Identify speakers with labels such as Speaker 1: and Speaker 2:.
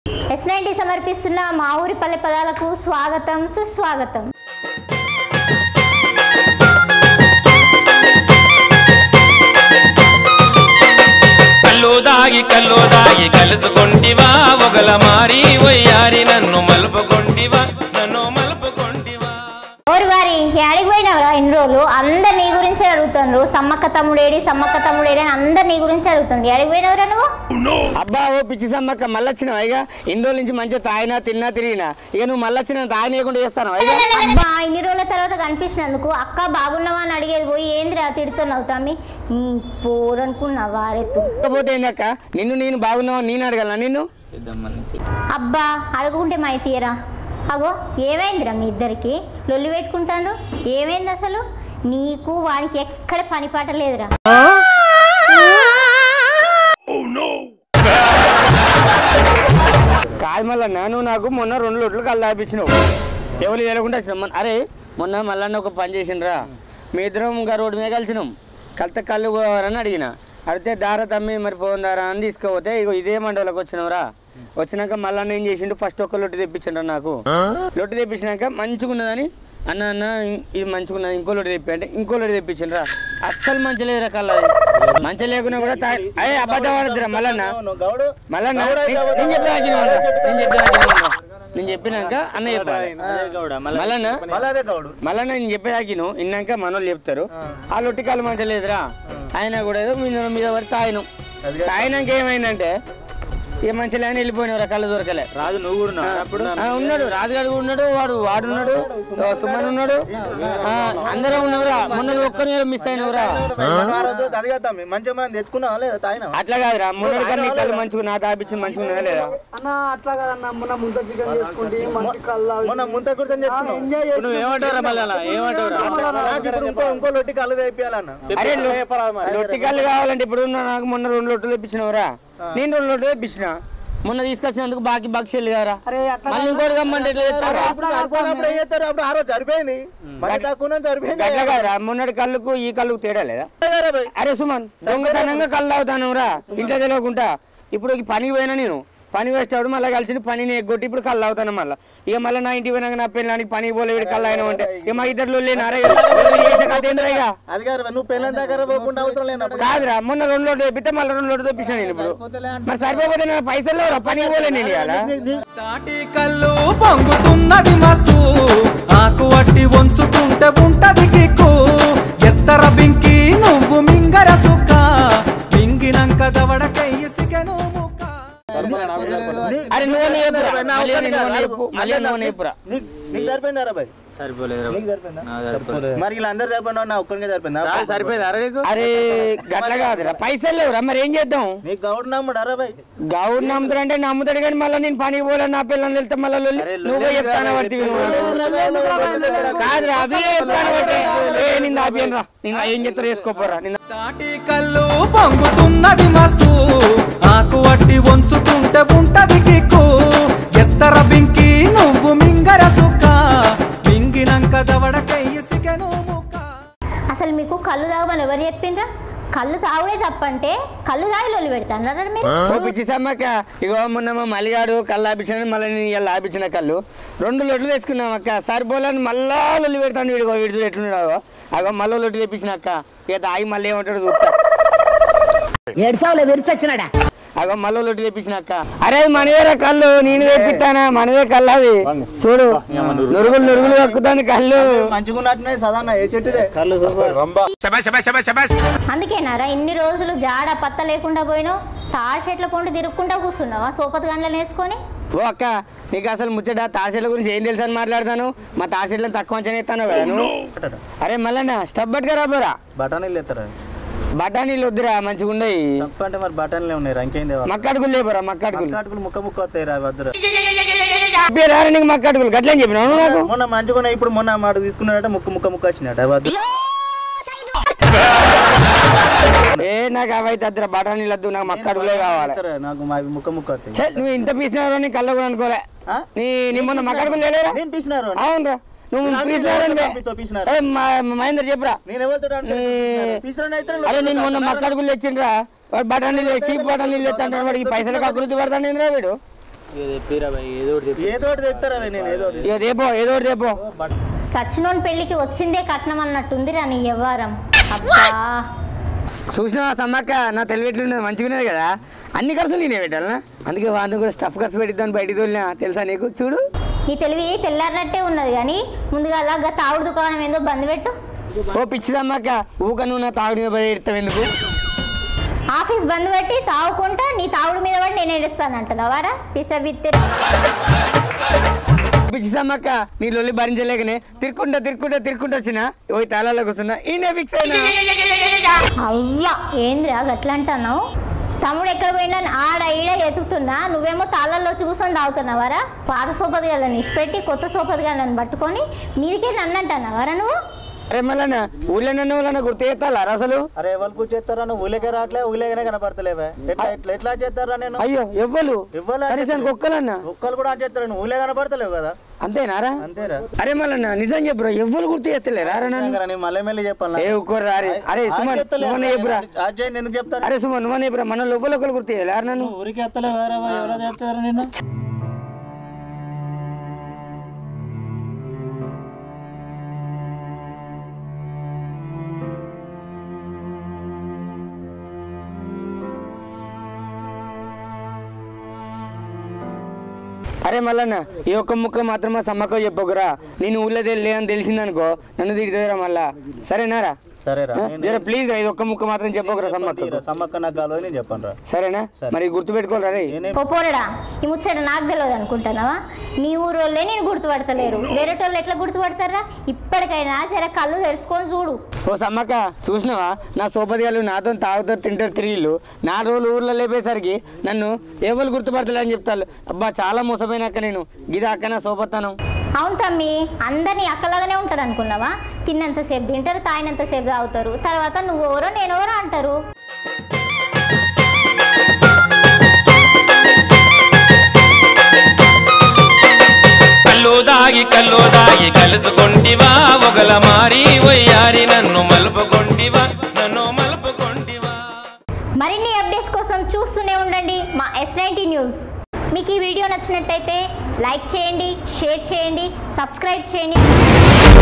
Speaker 1: Yes ninety సమర్పిస్తున్న మా ఊరి పల్లె పదాలకు స్వాగతం సుస్వాగతం
Speaker 2: కల్లో దాగి కల్లో దాగి కలుసుకొంటివా ఒకల మారి వయ్యారి నన్ను మలుపుకొంటివా నన్ను మలుపుకొంటివా
Speaker 1: ఓరి వారి ఏడికి పోయినవరా ఇన్ని రోజులు అందరు నీ గురించి అడుగుతుండ్రు సమ్మక్క తమ్ముడేడి సమ్మక్క తమ్ముడేడి అని అందరు నీ గురించి అడుగుతుండ్రు ఏడికి పోయినవరా నువ్వు
Speaker 3: అబ్బా ఓ పిచ్చి సమ్మక్క మళ్ళొచ్చినావు ఇక ఇన్ని రోజుల నుంచి మంచిగా తాగినా తిన్నా తిరిగినా ఇక నువ్వు మళ్ళొచ్చిన తాగనీయకుండా చేస్తాను ఇక
Speaker 1: అబ్బా ఇన్ని రోజుల తర్వాత కనిపించినందుకు అక్క బాగున్నావా అని అడిగేది పోయి ఏందిరా తిడుతున్నావు తమ్మి ఈ పోరనుకున్నా వారెత్తు
Speaker 3: కాకపోతే ఏందక్క నిన్ను నేను బాగున్నావు నేను అడగలనా నిన్ను
Speaker 1: అబ్బా అడుగుంటే మై తీయరా అగో ఏమైందిరా మీ ఇద్దరికి లొల్లి పెట్టుకుంటాను ఏమైంది అసలు నీకు వానికి ఎక్కడ పని పాట లేదురా
Speaker 3: కాదు మళ్ళన్న నువ్వు నాకు మొన్న రెండు లొట్లు కళ్ళు ఆపించినావు ఎవరు వెళ్ళకుండా వచ్చినాం మొన్న- అరే మొన్న మళ్ళన్న ఒక పని చేసిండ్రా మీ ఇద్దరం ఇంకా రోడ్డు మీద కలిసినాం కలత కళ్ళు పోవారని అడిగిన అడిగితే దార తమ్మి మరి పోందారా అని తీసుకుపోతే ఇగో ఇదే మండలకు వచ్చినావురా వచ్చినాక మళ్ళన్న ఏం చేసిండు ఫస్ట్ ఒక లొట్టు తెప్పించిండ్రా నాకు లొట్టు తెప్పించినాక మంచిగా ఉన్నదని అన్న అన్న ఇ- ఇది మంచిగా ఉన్నది ఇంకో లొట్టు తెప్పి అంటే ఇంకో లొట్టు తెప్పించిండ్రా అస్సలు మంచి లేదు రకాల మంచి లేకున్నా కూడా తా- అయ్యే అబద్ధం ఆడుతురా మళ్ళన్న మళ్ళన్న నేను చెప్పినా నేను చెప్పినా నేను చెప్పినాక అన్న చెప్పాలి మళ్ళన్న మళ్ళా నేను చెప్పేదాకిను ఇన్నాక మనోళ్ళు చెప్తారు ఆ లొట్టి కాలు మంచి లేదురా ఆయన కూడా ఏదో మీద మీద వరకు తాగినం తాగినాక ఏమైందంటే ఏ మంచి లేని వెళ్ళిపోయినవరా కళ్ళు దొరకలే
Speaker 4: రాజు నువ్వు కూడా
Speaker 3: ఆ, ఉన్నాడు రాజుగాడు కూడా ఉన్నాడు వాడు వాడు ఉన్నాడు ఆ, సుమన్ ఉన్నాడు ఆ, అందరం ఉన్నవరా మొన్న ఒక్కనే మిస్ అయినవరా
Speaker 4: అది కదా మంచిగా మనం తెచ్చుకున్నావా లేదా తాగినా
Speaker 3: అట్లా కాదురా మొన్న కన్నా కళ్ళు మంచిగా నా తాపించి మంచిగా ఉన్నదా లేదా
Speaker 5: అన్న అట్లా కదన్న మొన్న ముంత చికెన్ చేసుకుంటే మంచి కల్లా
Speaker 4: మొన్న ముంత కూర్చొని తెచ్చుకున్నావు
Speaker 3: నువ్వు ఏమంటావురా మళ్ళా ఏమంటావురా
Speaker 4: నాకు ఇప్పుడు ఇంకో ఇంకో లొట్టి కళ్ళు తెప్పియాలన్న
Speaker 3: అరే లొ- లొట్టి కళ్ళు కావాలంటే ఇప్పుడు ఉన్న నాకు మొన్న రెండు లొట్టులు తెప్పించినవరా నేను రెండు లొట్టులు తెప్పించిన మొన్న తీసుకొచ్చినందుకు బాకీ బక్షలు గారా
Speaker 5: అరే అట్లా
Speaker 3: మళ్ళీ ఇంకోటి కమ్మంటే ఎట్లా చెప్తారా
Speaker 4: ఇప్పుడు సరిపోయినప్పుడు ఏం చేస్తారు అప్పుడు ఆ రోజు సరిపోయింది మరి తక్కువ సరిపోయింది
Speaker 3: గట్ల కాదురా మొన్నటి కళ్ళుకు ఈ కళ్ళుకు తేడా లేదా అరే సుమన్ దొంగతనంగా కళ్ళు తాగుతాను రా ఇంట్లో తెలియకుండా ఇప్పుడు ఈ పనికి పోయినా నేను పని వేసేవాడు మళ్ళీ కలిసి పనిని ఎగ్గొట్టి ఇప్పుడు కళ్ళు అవుతాను మళ్ళీ ఇక మళ్ళీ నా ఇంటికి పోయినాక నా పెళ్ళానికి పనికి పోలే వీడి కళ్ళు అయినా అంటే ఇక మా ఇద్దరు లేనారా చేసే కథ ఏంటిరా ఇక
Speaker 4: అది కాదు నువ్వు పెళ్ళని దగ్గర పోకుండా అవసరం లేనప్పుడు
Speaker 3: కాదురా మొన్న రెండు లోట్లు తెప్పితే మళ్ళీ రెండు లోట్లు తెప్పించాను నేను ఇప్పుడు మరి సరిపోతే నా పైసలు లేవురా పనికి పోలే నేను ఇవాళ
Speaker 2: తాటి కళ్ళు పొంగుతున్నది మస్తు ఆకు వట్టి వంచుతుంటే ఉంటది కిక్కు ఎత్తర బింకి నువ్వు మింగర సుక్క మింగినంక దవడకయ్యి సిగను ముక్క
Speaker 3: అరే నువ్వు చెప్పురా మళ్ళీ నువ్వు చెప్పు మళ్ళీ నువ్వు చెప్పురా
Speaker 4: నీకు నీకు సరిపోయిందా రా భయ్ నీకు సరిపోయిందా మరి ఇలా అందరు సరిపోయినా నా ఒక్కరికే సరిపోయిందా
Speaker 3: సరిపోయింది అరే గట్ల కాదురా పైసలు లేవురా మరి ఏం చేద్దాం
Speaker 4: నీకు గౌడ్ నమ్ముడు అరా భయ్
Speaker 3: గౌడు నమ్ముతాడు అంటే నమ్ముతాడు కానీ మళ్ళీ నేను పనికి పోలే నా పిల్లల్ని వెళ్తే మళ్ళీ లొల్లి. నువ్వే చెప్తాను పడితే కాదురా అవి చెప్తాను బట్టి ఏ నిన్ను ఆపియను రా నేను ఏం చెప్తారు వేసుకోపోరా నిన్న
Speaker 2: తాటి కళ్ళు పొంగుతున్నది మస్తు ఆకు వట్టి వంచుతుంటే ఉంటది కిక్కు ఎత్తర బింకి నువ్వు మింగర సుక్క మింగినంక దవడకయ్యి సిగను ముక్క
Speaker 1: అసలు మీకు కళ్ళు తాగమని ఎవరు చెప్పిండ్రా కళ్ళు తాగుడే తప్పంటే కళ్ళు తాగి లొల్లి పెడతాను మీరు
Speaker 3: ఓ పిచ్చి సమ్మక్క ఇగో మొన్న మా మలిగాడు కళ్ళు ఆపించిన మళ్ళీ నేను ఇలా ఆపించిన కళ్ళు రెండు లొడ్లు తెచ్చుకున్నాం అక్క సరిపోలేని మళ్ళా లొల్లి పెడతాను వీడిగో వీడి ఎట్లున్నాడో అగో మళ్ళీ లొడ్డు తెప్పించిన అక్క ఇక తాగి మళ్ళీ ఏమంటాడు చూస్తా
Speaker 5: ఏడ్చావులే విరిచొచ్చినాడా
Speaker 3: అగో మళ్ళీ లొడ్డు తెప్పించిన అక్క అరే మనవేరా కళ్ళు నేను తెప్పిస్తానా మనవే కళ్ళు అవి చూడు నురుగులు నురుగులు కక్కుతాను కళ్ళు
Speaker 4: మంచిగా ఉన్నట్టునే సదాన్న ఏ చెట్టుదే కళ్ళు సూపర్
Speaker 1: అందుకేనారా ఇన్ని రోజులు జాడ పత్త లేకుండా పోయినావు తాడి చెట్ల పొండి తిరుక్కుంటా కూర్చున్నావా సోపతి గంటలు వేసుకొని
Speaker 3: ఓ అక్క నీకు అసలు ముచ్చట తాడిచెట్ల గురించి ఏం తెలుసు అని మాట్లాడతాను మా తాడిచెట్లను తక్కువ అంచనా ఇస్తాను కదా నువ్వు అరే మళ్ళా స్టబ్ పట్టుగా రాబోరా
Speaker 4: బఠానీలు ఎత్తారా
Speaker 3: బఠానీలు వద్దురా మంచిగా ఉండయి
Speaker 4: తప్ప అంటే మరి బఠానీలే ఉన్నాయి రా ఇంకేం తేవాలి
Speaker 3: మక్కడుకులు లేబరా మక్కడుకులు
Speaker 4: కాటుకులు ముక్క ముక్క వస్తాయి రా వద్దురా
Speaker 3: పేరు నీకు మక్కడుకులు గట్లని చెప్పినావు నువ్వు నాకు
Speaker 4: మొన్న మంచిగా ఉన్నాయి, ఇప్పుడు మొన్న మాట తీసుకున్నాడట ముక్క ముక్క ముక్క వచ్చినట వద్దు
Speaker 3: ఏ నాకు అవైతే వద్దురా బఠానీలు వద్దు నాకు మక్కడుకులే కావాలి
Speaker 4: వద్దురా, నాకు మా ఇవి ముక్క ముక్క వస్తాయి
Speaker 3: ఛే, నువ్వు ఇంత పీసినావు నీ కళ్ళ కూడా అనుకోలే
Speaker 4: ఆ?
Speaker 3: నీ నీ మొన్న మక్కడుకులు లేలేరా
Speaker 4: నేను పీసినారు
Speaker 3: అవునరా నువ్వు
Speaker 4: నాకు
Speaker 3: పీసినారని
Speaker 4: పంపితో పీసినారు.
Speaker 3: ఏ మా- మహేందర్ చెప్పురా
Speaker 4: నేను ఎవరితో
Speaker 3: నీ-
Speaker 4: పీసినారు అయితే
Speaker 3: అరే నేను మొన్న మక్కడుకులు తెచ్చిండ్రా వాడు బఠానీలు చీప్ బఠానీలు తెచ్చాడు వాడికి పైసలకు అభివృద్ధి పడతాను వీడు
Speaker 4: ఏదో ఒకటి చెప్తారా భయ్ నేను ఏదో ఒకటి
Speaker 3: ఇక రేపో ఏదో ఒకటి రేపో
Speaker 1: సచినోన్ పెళ్ళికి వచ్చిందే కట్నం అన్నట్టుందిరా నీ వ్యవహారం అబ్బా
Speaker 3: చూసినా సమ్మక్క నా తెలివి ఎట్లున్నది మంచిగా ఉన్నది కదా అన్ని ఖర్చులు నేనే పెట్టాలనా అందుకే వాళ్ళని కూడా స్టఫ్ ఖర్చు పెట్టిద్దాం బయటికి తోలినా తెలుసా నీకు చూడు
Speaker 1: నీ తెలివి తెల్లారినట్టే ఉన్నది కానీ ముందుగా అలాగా తావుడు దుకాణం ఏందో బంద్ పెట్టు
Speaker 3: ఓ పిచ్చిదమ్మక్క ఊక నువ్వు నా తాగుడు మీద పడి ఎడతావు ఎందుకు
Speaker 1: ఆఫీస్ బంద్ పెట్టి తావుకుంటా నీ తావుడు మీద పడి నేను ఏడుస్తానంటున్నావారా పిసబిత్తే
Speaker 3: పిచ్చిదమ్మక్క నీ లొల్లి భరించలేకనే తిరుక్కుంటా తిరుక్కుంటా తిరుక్కుంటా వచ్చిన ఓ తాళాలోకి వస్తున్నా ఈయన ఫిక్స్ అయినా
Speaker 1: అవ్వా ఏంద్రా గట్లా అంటున్నావు తమ్ముడు ఎక్కడ పోయినా ఆడ ఈడ ఎతుకుతున్నా నువ్వేమో తాళాల్లో చూసుకొని తాగుతున్నావారా పాత సోపతి గలని ఇష్టపెట్టి కొత్త సోపతి గలని పట్టుకొని మీదికే నన్ను అంటున్నావారా నువ్వు
Speaker 3: అరే మళ్ళా ఊళ్ళో నన్ను వాళ్ళని గుర్తు చేస్తారా అసలు
Speaker 4: అరే ఎవరు కూర్చేస్తారా నువ్వు ఊళ్ళకే రావట్లే ఊళ్ళకనే కనపడతలేవే ఎట్లా ఎట్లా ఎట్లా చేస్తారా నేను
Speaker 3: అయ్యో ఎవ్వరు
Speaker 4: ఎవ్వరు
Speaker 3: కనీసం ఒక్కలన్నా
Speaker 4: ఒక్కరు కూడా చేస్తారా నువ్వు ఊళ్ళే కనపడతలేవు కదా
Speaker 3: అంతేనారా
Speaker 4: అంతేరా
Speaker 3: అరే మళ్ళా నిజం చెప్పురా ఎవ్వరు గుర్తు చేస్తలేరా రా నన్ను
Speaker 4: నిజంగా నేను మళ్ళీ మళ్ళీ చెప్పాలి
Speaker 3: ఏ ఒక్కరు అరే అరే సుమన్ నువ్వనే చెప్పురా
Speaker 4: అజయ్ ఎందుకు చెప్తారు
Speaker 3: అరే సుమన్ నువ్వనే చెప్పురా మన లోపల ఒకరు గుర్తు చేయాలి రా నన్ను
Speaker 4: ఊరికి ఎత్తలేవు ఎవరో చెప్తారు నేను
Speaker 3: అరే మల్లన్న ఈ ఒక్క ముక్క మాత్రం మా సమ్మక్క చెప్పకురా నేను ఊళ్ళో తెలియదు అని తెలిసిందనుకో నన్ను తిడుతుందిరా మళ్ళా సరేనారా
Speaker 4: సరేరా
Speaker 3: ఆ? జర ప్లీజ్ రా ఇది ఒక్క ముక్క మాత్రం చెప్పకురా సమ్మక్క
Speaker 4: సమ్మక్క నాకు కావాలి నేను చెప్పాను రా
Speaker 3: సరేనా మరి గుర్తు పెట్టుకోరా రే
Speaker 4: నేనే
Speaker 1: ఓ పోరడా ఈ ముచ్చట నాకు తెలియదు అనుకుంటున్నావా నీ ఊరోళ్ళే నేను గుర్తుపడతలేరు వేరేటోళ్ళు ఎట్లా గుర్తుపడతారా ఇప్పటికైనా జర కళ్ళు తెరుచుకొని చూడు
Speaker 3: ఓ సమ్మక్క చూసినావా నా సోపతి గారు నాతో తాగుతారు తింటారు తిరిగిళ్ళు నా రోజులు ఊర్లో లేపేసరికి నన్ను ఎవరు గుర్తుపడతలే అని చెప్తారు అబ్బా చాలా మోసపోయినాక నేను గిది అక్క నా సోపత్తాను
Speaker 1: అవును తమ్మి అందరినీ అక్కలాగానే ఉంటారు అనుకున్నావా తిన్నంతసేపు తింటారు తాగినంతసేపు తాగుతారు తర్వాత నువ్వెవరో నేనెవరో అంటారు
Speaker 6: కళ్ళు దాగి కళ్ళు దాగి కలుసుకొంటివా ఒకల మారి వయ్యారి నన్ను మలుపుకొంటివా నన్ను మలుపుకొంటివా
Speaker 1: మరిన్ని అప్డేట్స్ కోసం చూస్తూనే ఉండండి మా ఎస్ నైన్టీ న్యూస్ మీకు ఈ వీడియో నచ్చినట్టయితే లైక్ చేయండి షేర్ చేయండి సబ్స్క్రైబ్ చేయండి